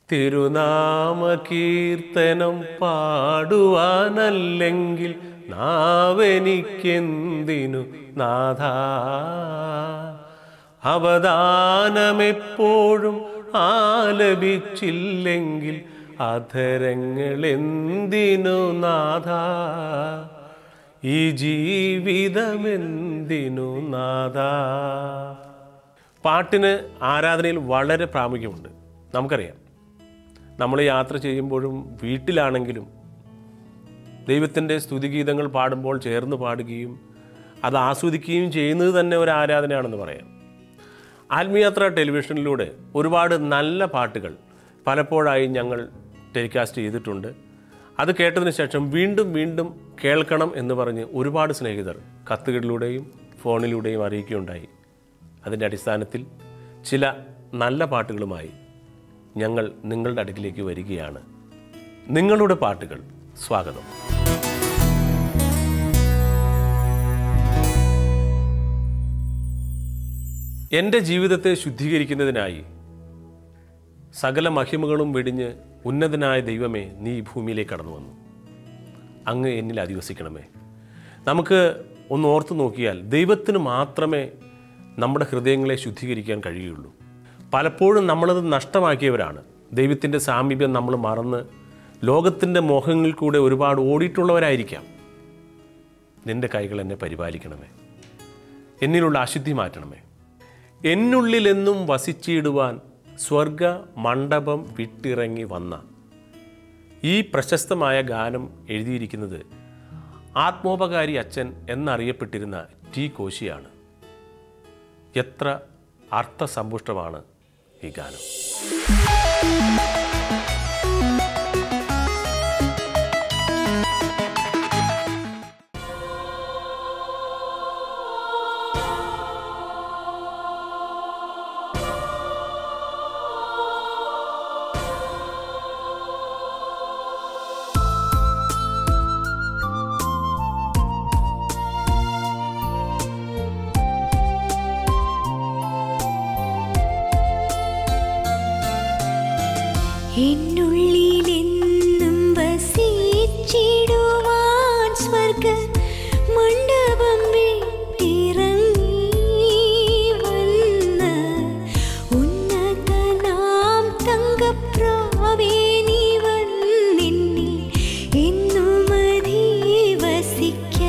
തിരുനാമ കീർത്തനം പാടുവാനല്ലെങ്കിൽ നാവെനിക്കെന്തിനു നാഥ അവദാനമെപ്പോഴും ആലപിച്ചില്ലെങ്കിൽ അധരങ്ങൾ എന്തിനു നാഥ ഈ ജീവിതമെന്തിനു നാഥ പാട്ടിന് ആരാധനയിൽ വളരെ പ്രാമുഖ്യമുണ്ട് നമുക്കറിയാം നമ്മൾ യാത്ര ചെയ്യുമ്പോഴും വീട്ടിലാണെങ്കിലും ദൈവത്തിൻ്റെ സ്തുതിഗീതങ്ങൾ പാടുമ്പോൾ ചേർന്ന് പാടുകയും അത് ആസ്വദിക്കുകയും ചെയ്യുന്നത് തന്നെ ഒരു ആരാധനയാണെന്ന് പറയാം ആത്മീയാത്ര ടെലിവിഷനിലൂടെ ഒരുപാട് നല്ല പാട്ടുകൾ പലപ്പോഴായി ഞങ്ങൾ ടെലികാസ്റ്റ് ചെയ്തിട്ടുണ്ട് അത് കേട്ടതിന് ശേഷം വീണ്ടും വീണ്ടും കേൾക്കണം എന്ന് പറഞ്ഞ് ഒരുപാട് സ്നേഹിതർ കത്തുകളിലൂടെയും ഫോണിലൂടെയും അറിയിക്കുകയുണ്ടായി അതിൻ്റെ അടിസ്ഥാനത്തിൽ ചില നല്ല പാട്ടുകളുമായി ഞങ്ങൾ നിങ്ങളുടെ അടുക്കിലേക്ക് വരികയാണ് നിങ്ങളുടെ പാട്ടുകൾ സ്വാഗതം എൻ്റെ ജീവിതത്തെ ശുദ്ധീകരിക്കുന്നതിനായി സകല മഹിമകളും വെടിഞ്ഞ് ഉന്നതനായ ദൈവമേ നീ ഈ ഭൂമിയിലേക്ക് കടന്നു വന്നു അങ്ങ് എന്നിൽ അധിവസിക്കണമേ നമുക്ക് ഒന്ന് ഓർത്തു നോക്കിയാൽ ദൈവത്തിന് മാത്രമേ നമ്മുടെ ഹൃദയങ്ങളെ ശുദ്ധീകരിക്കാൻ കഴിയുള്ളൂ പലപ്പോഴും നമ്മളത് നഷ്ടമാക്കിയവരാണ് ദൈവത്തിൻ്റെ സാമീപ്യം നമ്മൾ മറന്ന് ലോകത്തിൻ്റെ മോഹങ്ങളിൽ കൂടെ ഒരുപാട് ഓടിയിട്ടുള്ളവരായിരിക്കാം നിന്റെ കൈകൾ എന്നെ പരിപാലിക്കണമേ എന്നിലുള്ള അശുദ്ധി മാറ്റണമേ എന്നുള്ളിലെന്നും വസിച്ചിടുവാൻ സ്വർഗ മണ്ഡപം വിട്ടിറങ്ങി വന്ന ഈ പ്രശസ്തമായ ഗാനം എഴുതിയിരിക്കുന്നത് ആത്മോപകാരി അച്ഛൻ എന്നറിയപ്പെട്ടിരുന്ന ടി കോശിയാണ് എത്ര അർത്ഥസമ്പുഷ്ടമാണ് ഈ ഗാനം എന്നുള്ളിലെന്നും വസിച്ചിടുവാൻ സ്വർഗ മണ്ഡപം വിട്ടിറങ്ങി വന്ന ഉന്നതനാം തങ്കപ്രാവേ നീ വന്നെന്നിൽ എന്നും അധിവസിക്ക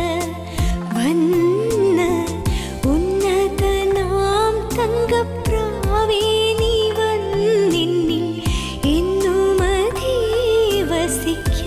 വന്ന ഉന്നതനാം തങ്കപ്രാവേ നീ വന്നെന്നിൽ എന്നും അധിവസിക്ക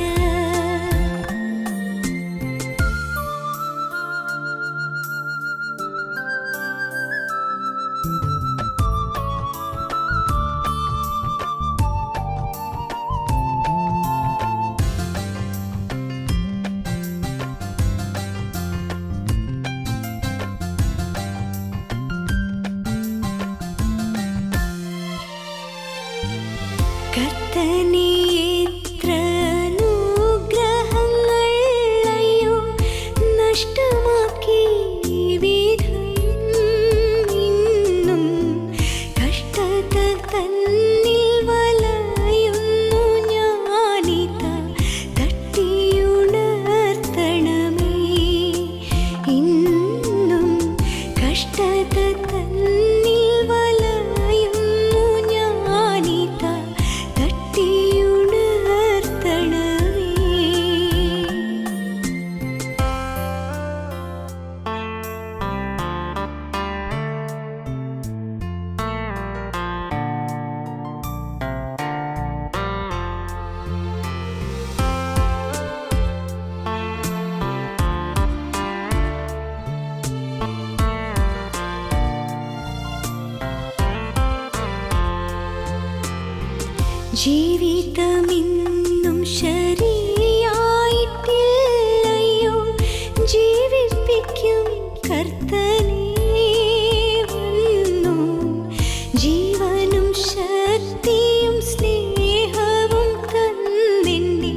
കർത്തനേ എത്ര അനുഗ്രഹങ്ങൾ അയ്യോ നഷ്ടമാക്കി വിധം ഇന്നും കഷ്ടത തന്നിൽ വലയുന്നു ഞാനിതാ തട്ടിയുണർത്തണമേ ഇന്നും കഷ്ടത തന്നിൽ വലയുന്നു ഞാനിതാ തട്ടിയുണർത്തണമേ ജീവിതമിന്നും ശരിയായിട്ടില്ലയോ ജീവിപ്പിക്കും കർത്തനേ വന്നു ജീവനും ശക്തിയും സ്നേഹവും തന്നെന്നെ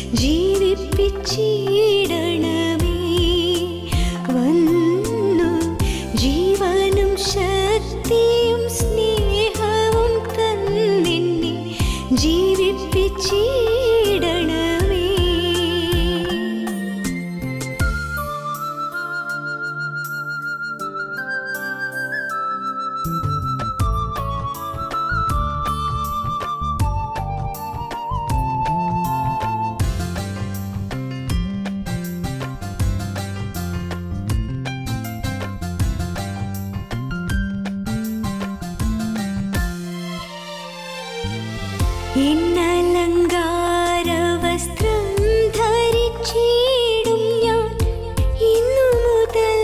ജീവിപ്പിച്ചിടണമേ വന്നു ജീവനും ശക്തിയും സ്നേഹവും തന്നെന്നെ എന്നലങ്കാര വസ്ത്രം ധരിച്ചിടും ഞാൻ ഇന്നു മുതൽ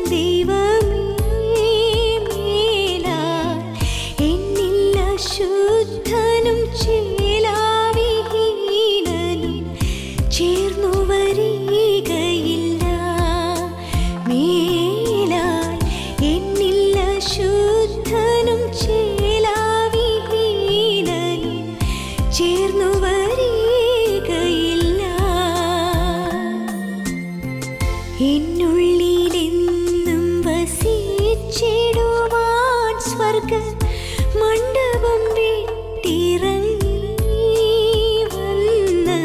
ദൈവമേ മേലാൽ എന്നിൽ അശുദ്ധനും ചേലാവിഹീനനും ചേർന്നു വരികയില്ല മേലാൽ എന്നിൽ അശുദ്ധനും ചേലാവിഹീനനും ചേർന്നു വരികയില്ല എന്നുള്ളിലെന്നും വസിച്ചിടുവാൻ സ്വർഗ മണ്ഡപം വിട്ടിറങ്ങി വന്ന്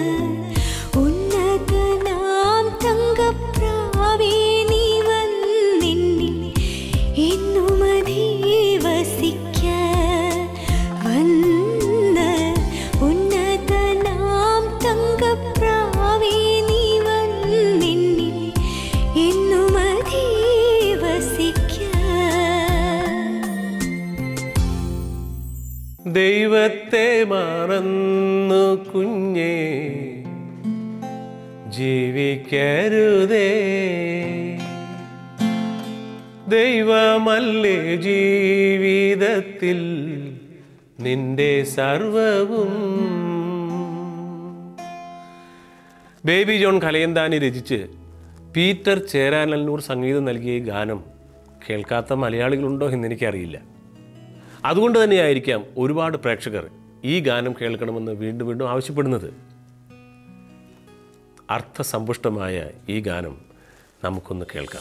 ഉന്നതനാം തങ്കപ്രാവേ നീ വന്നെന്നിൽ എന്നും അധിവസിക്ക വന്ന് ഉന്നതനാം തങ്കപ്രാവേ നീ വന്നെന്നിൽ എന്നും അധിവസിക്ക ദൈവത്തെ മറന്നു കുഞ്ഞേ ജീവിക്കരുതേ ദൈവമല്ലേ ജീവിതത്തിൽ നിന്റെ സർവവും ബേബി ജോൺ കലയന്താനി രചിച്ച് പീറ്റർ ചേരാനല്ലൂർ സംഗീതം നൽകിയ ഈ ഗാനം കേൾക്കാത്ത മലയാളികളുണ്ടോ എന്ന് എനിക്കറിയില്ല അതുകൊണ്ട് തന്നെയായിരിക്കാം ഒരുപാട് പ്രേക്ഷകർ ഈ ഗാനം കേൾക്കണമെന്ന് വീണ്ടും വീണ്ടും ആവശ്യപ്പെടുന്നത് അർത്ഥസമ്പുഷ്ടമായ ഈ ഗാനം നമുക്കൊന്ന് കേൾക്കാം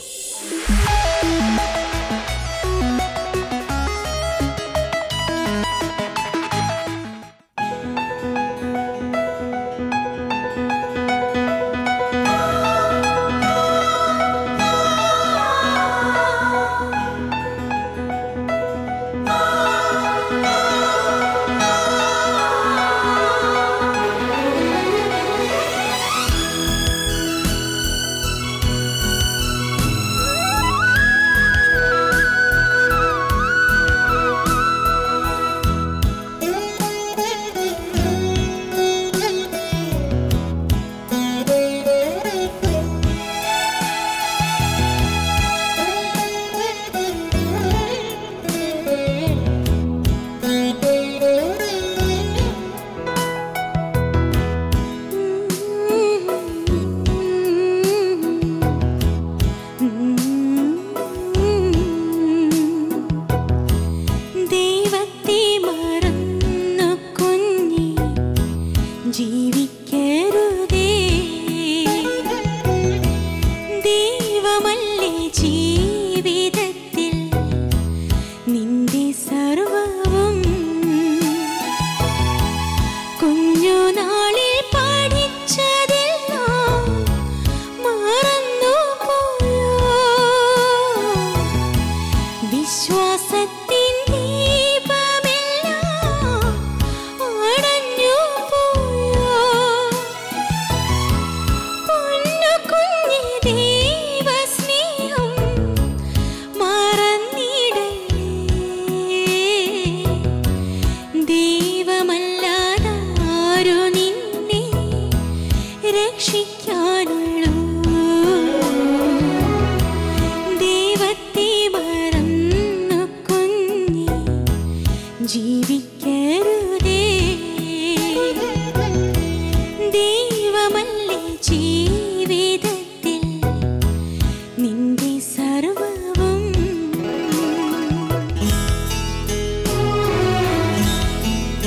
ദൈവത്തെ മറന്നു കുഞ്ഞി ജീവിക്കരുതേ ദൈവമല്ലേ ജീവിതത്തിൽ നിന്റെ സർവവും കുഞ്ഞുനാളിൽ പഠിച്ചതെല്ലാം മറന്നു പോയോ വിശ്വാസത്തിൻ ദീപമെല്ലാം അടഞ്ഞു പോയോ പൊന്നു കുഞ്ഞി ദൈവസ്നേഹം മറന്നിടലേ ദൈവമല്ലാതാരു നിന്നെ രക്ഷിക്കാനുള്ളൂ ദൈവത്തെ മറന്നു കുഞ്ഞി ജീവിക്കരുതേ ദൈവമല്ലേ ജീവിതത്തിൽ നിന്റെ സർവവും ഈ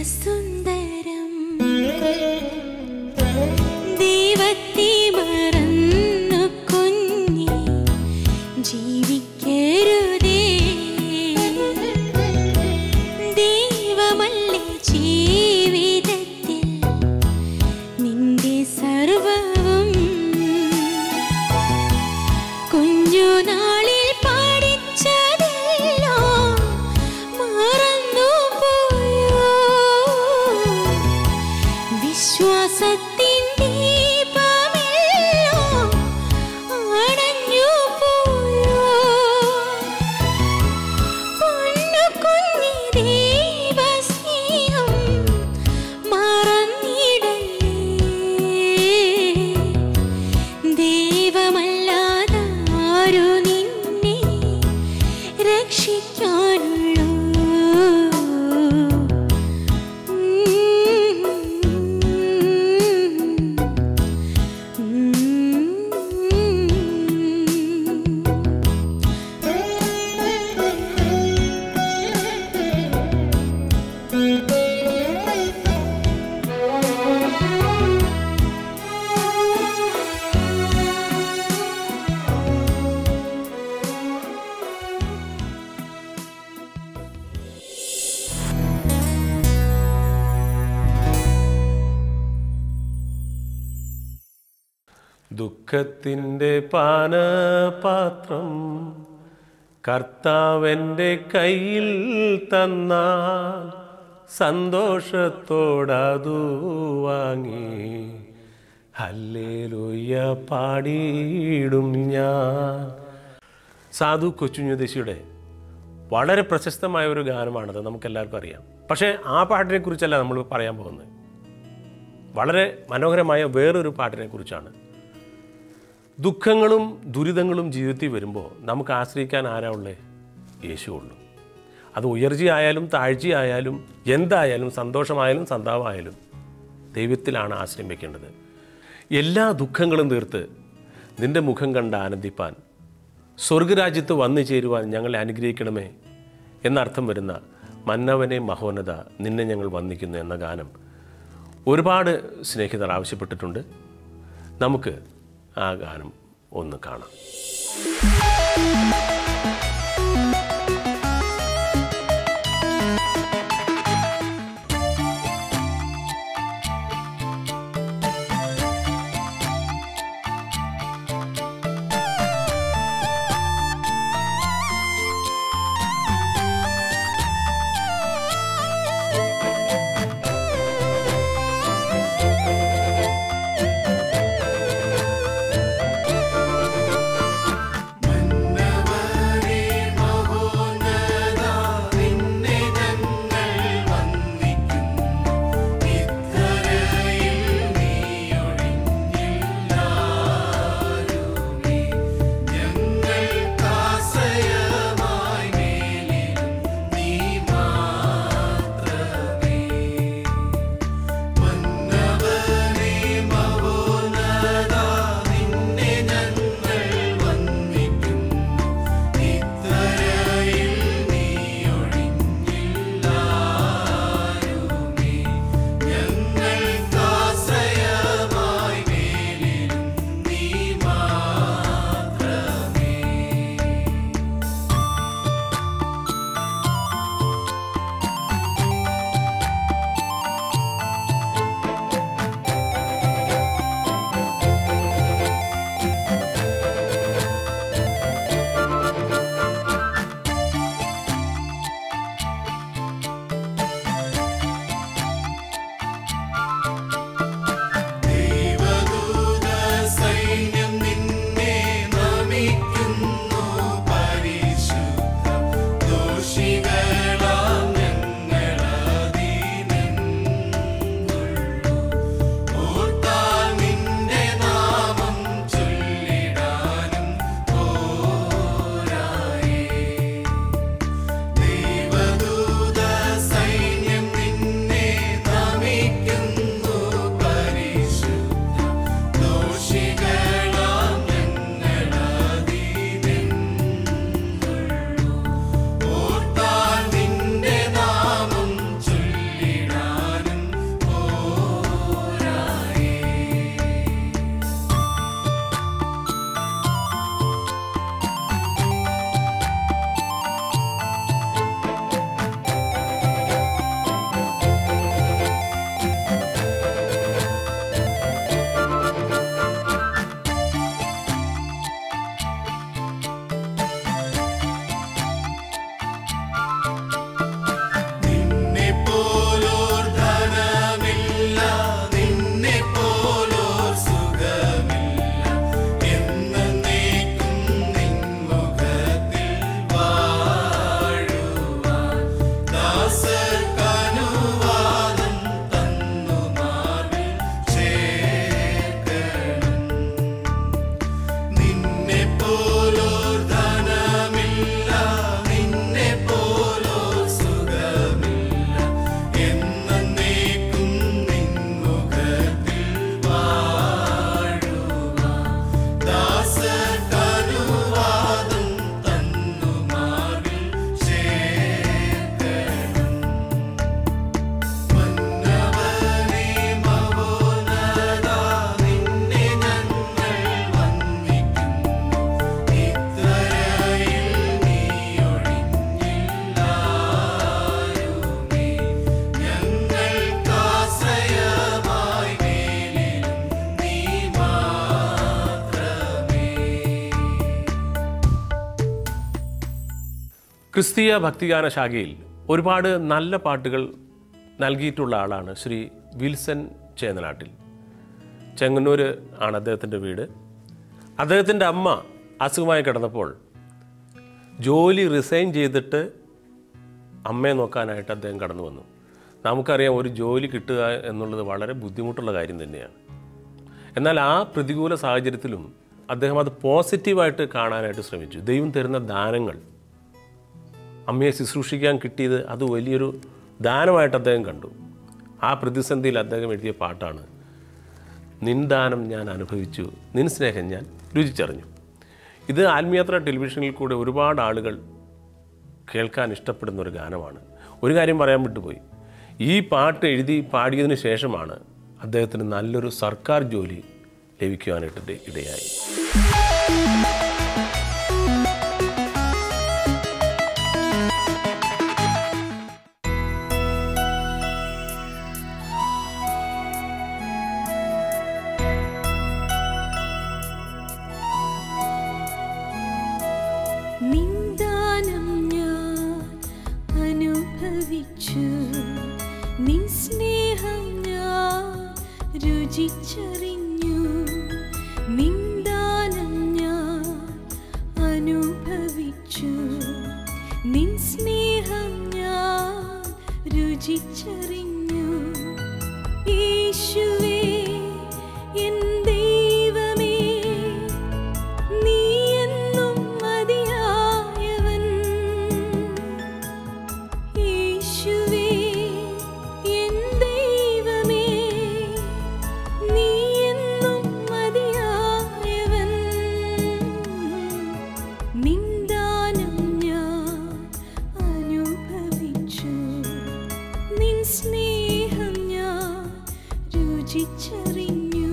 സുന്ദരം ദൈവത്തെ മറന്നു കുഞ്ഞി ജീവിക്കരുതേ ദൈവമല്ലേ ജീവിതത്തിൽ നിന്റെ സർവവും കുഞ്ഞുനാളിൽ പഠിച്ചതെല്ലോ മറന്നു പോയോ വിശ്വാസത്തിൻ ദീപമെല്ലോ അണഞ്ഞു പോയോ പൊന്നു കുഞ്ഞി ദൈവസ്നേഹം മറന്നിടല്ലേ ദൈവമല്ലാതാരു നിന്നെ രക്ഷിക്കാനുള്ളൂ ദുഃഖത്തിൻ്റെ പാനപാത്രം കർത്താവൻ്റെ കയ്യിൽ തന്നാൽ സന്തോഷത്തോടതു വാങ്ങി ഹല്ലേലൂയ പാടിയിടും ഞാൻ സാധു കൊച്ചുഞ്ഞുദേശിയുടെ വളരെ പ്രശസ്തമായ ഒരു ഗാനമാണത് നമുക്കെല്ലാവർക്കും അറിയാം പക്ഷേ ആ പാട്ടിനെ കുറിച്ചല്ല നമ്മൾ പറയാൻ പോകുന്നത് വളരെ മനോഹരമായ വേറൊരു പാട്ടിനെ കുറിച്ചാണ് ദുഃഖങ്ങളും ദുരിതങ്ങളും ജീവിതത്തിൽ വരുമ്പോൾ നമുക്ക് ആശ്രയിക്കാൻ ആരാ ഉള്ളേ യേശു ഉള്ളൂ അത് ഉയർച്ചയായാലും താഴ്ചയായാലും എന്തായാലും സന്തോഷമായാലും സന്താപമായാലും ദൈവത്തിലാണ് ആശ്രയം വെക്കേണ്ടത് എല്ലാ ദുഃഖങ്ങളും തീർത്ത് നിന്റെ മുഖം കണ്ട് ആനന്ദിപ്പാൻ സ്വർഗരാജ്യത്ത് വന്നു ചേരുവാൻ ഞങ്ങളെ അനുഗ്രഹിക്കണമേ എന്നർത്ഥം വരുന്ന മന്നവനെ മഹോന്നത നിന്നെ ഞങ്ങൾ വന്ദിക്കുന്നു എന്ന ഗാനം ഒരുപാട് സ്നേഹിതർ ആവശ്യപ്പെട്ടിട്ടുണ്ട് നമുക്ക് ആ ഗാനം ഒന്ന് കാണാം മന്നവനേ ക്രിസ്തീയ ഭക്തിഗാന ശാഖയിൽ ഒരുപാട് നല്ല പാട്ടുകൾ നൽകിയിട്ടുള്ള ആളാണ് ശ്രീ വിൽസൺ ചേന്നനാട്ടിൽ ചെങ്ങന്നൂർ ആണ് അദ്ദേഹത്തിൻ്റെ വീട് അദ്ദേഹത്തിൻ്റെ അമ്മ അസുഖമായി കിടന്നപ്പോൾ ജോലി റിസൈൻ ചെയ്തിട്ട് അമ്മയെ നോക്കാനായിട്ട് അദ്ദേഹം കടന്നു വന്നു നമുക്കറിയാം ഒരു ജോലി കിട്ടുക എന്നുള്ളത് വളരെ ബുദ്ധിമുട്ടുള്ള കാര്യം തന്നെയാണ് എന്നാൽ ആ പ്രതികൂല സാഹചര്യത്തിലും അദ്ദേഹം അത് പോസിറ്റീവായിട്ട് കാണാനായിട്ട് ശ്രമിച്ചു ദൈവം തരുന്ന ദാനങ്ങൾ അമ്മയെ ശുശ്രൂഷിക്കാൻ കിട്ടിയത് അത് വലിയൊരു ദാനമായിട്ട് അദ്ദേഹം കണ്ടു ആ പ്രതിസന്ധിയിൽ അദ്ദേഹം എഴുതിയ പാട്ടാണ് നിൻ ദാനം ഞാൻ അനുഭവിച്ചു നിൻ സ്നേഹം ഞാൻ രുചിച്ചറിഞ്ഞു ഇത് ആത്മീയത്ര ടെലിവിഷനിൽ കൂടെ ഒരുപാട് ആളുകൾ കേൾക്കാൻ ഇഷ്ടപ്പെടുന്ന ഒരു ഗാനമാണ് ഒരു കാര്യം പറയാൻ വിട്ടുപോയി ഈ പാട്ട് എഴുതി പാടിയതിന് ശേഷമാണ് അദ്ദേഹത്തിന് നല്ലൊരു സർക്കാർ ജോലി ലഭിക്കുവാനായിട്ട് ഇടയായി നിന്ദാനം ഞാൻ അനുഭവിച്ചു നിൻ സ്നേഹം ഞാൻ രുചിച്ചറിഞ്ഞു നിന്ദാനം ഞാൻ അനുഭവിച്ചു നിൻ സ്നേഹം ഞാൻ രുചിച്ചറിഞ്ഞു യേശുവേ എൻ ദൈവമേ നീ എന്നും മതിയായവൻ യേശുവേ എൻ ദൈവമേ നീ എന്നും മതിയായവൻ നിന്ദാനം ഞാൻ അനുഭവിച്ചു നിൻ സ്നേഹം ഞാൻ രുചിച്ചറിഞ്ഞു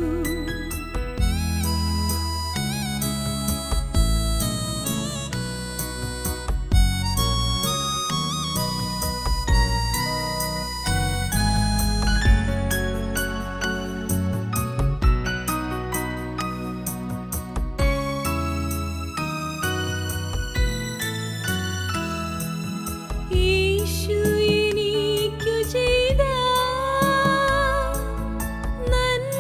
യേശു എനിക്കു ചെയ്ത നന്മ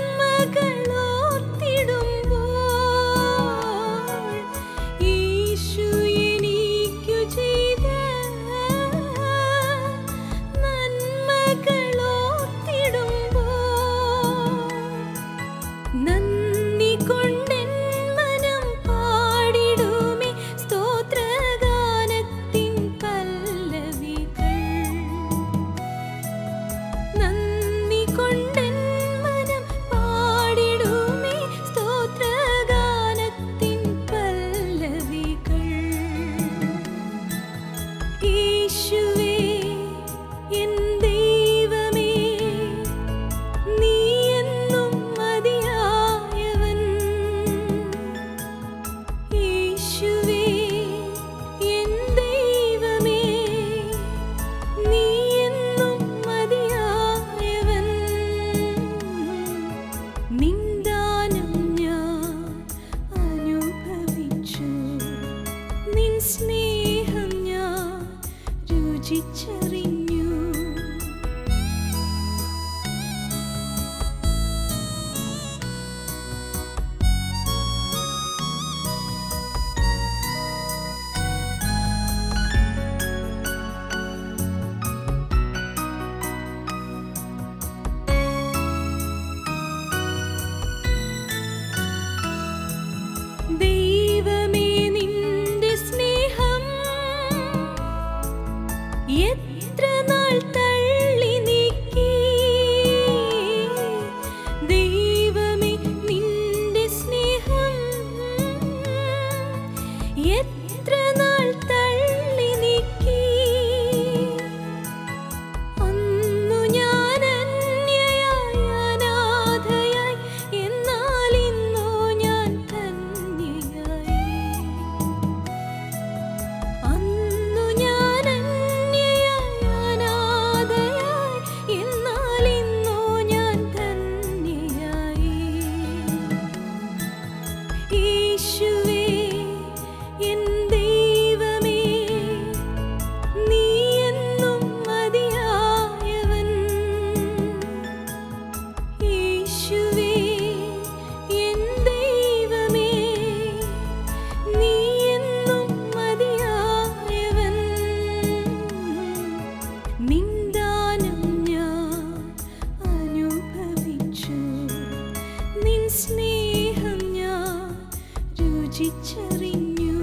തിരിച്ചറിഞ്ഞു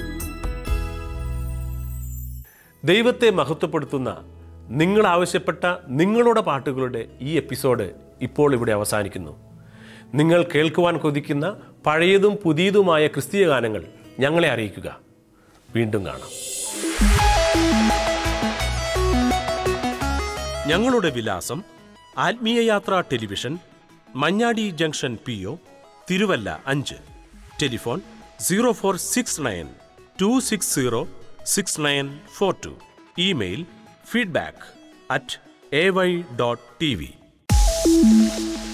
ദൈവത്തെ മഹത്വപ്പെടുത്തുന്ന നിങ്ങൾ ആവശ്യപ്പെട്ട നിങ്ങളുടെ പാട്ടുകളുടെ ഈ എപ്പിസോഡ് ഇപ്പോൾ ഇവിടെ അവസാനിക്കുന്നു നിങ്ങൾ കേൾക്കുവാൻ കൊതിക്കുന്ന പഴയതും പുതിയതുമായ ക്രിസ്തീയ ഗാനങ്ങൾ ഞങ്ങളെ അറിയിക്കുക വീണ്ടും കാണാം ഞങ്ങളുടെ വിലാസം Athmeeya Yathra television Manjadi junction P O Thiruvalla അഞ്ച് telephone zero four six nine two six zero six nine four two email feedback at A Y dot T V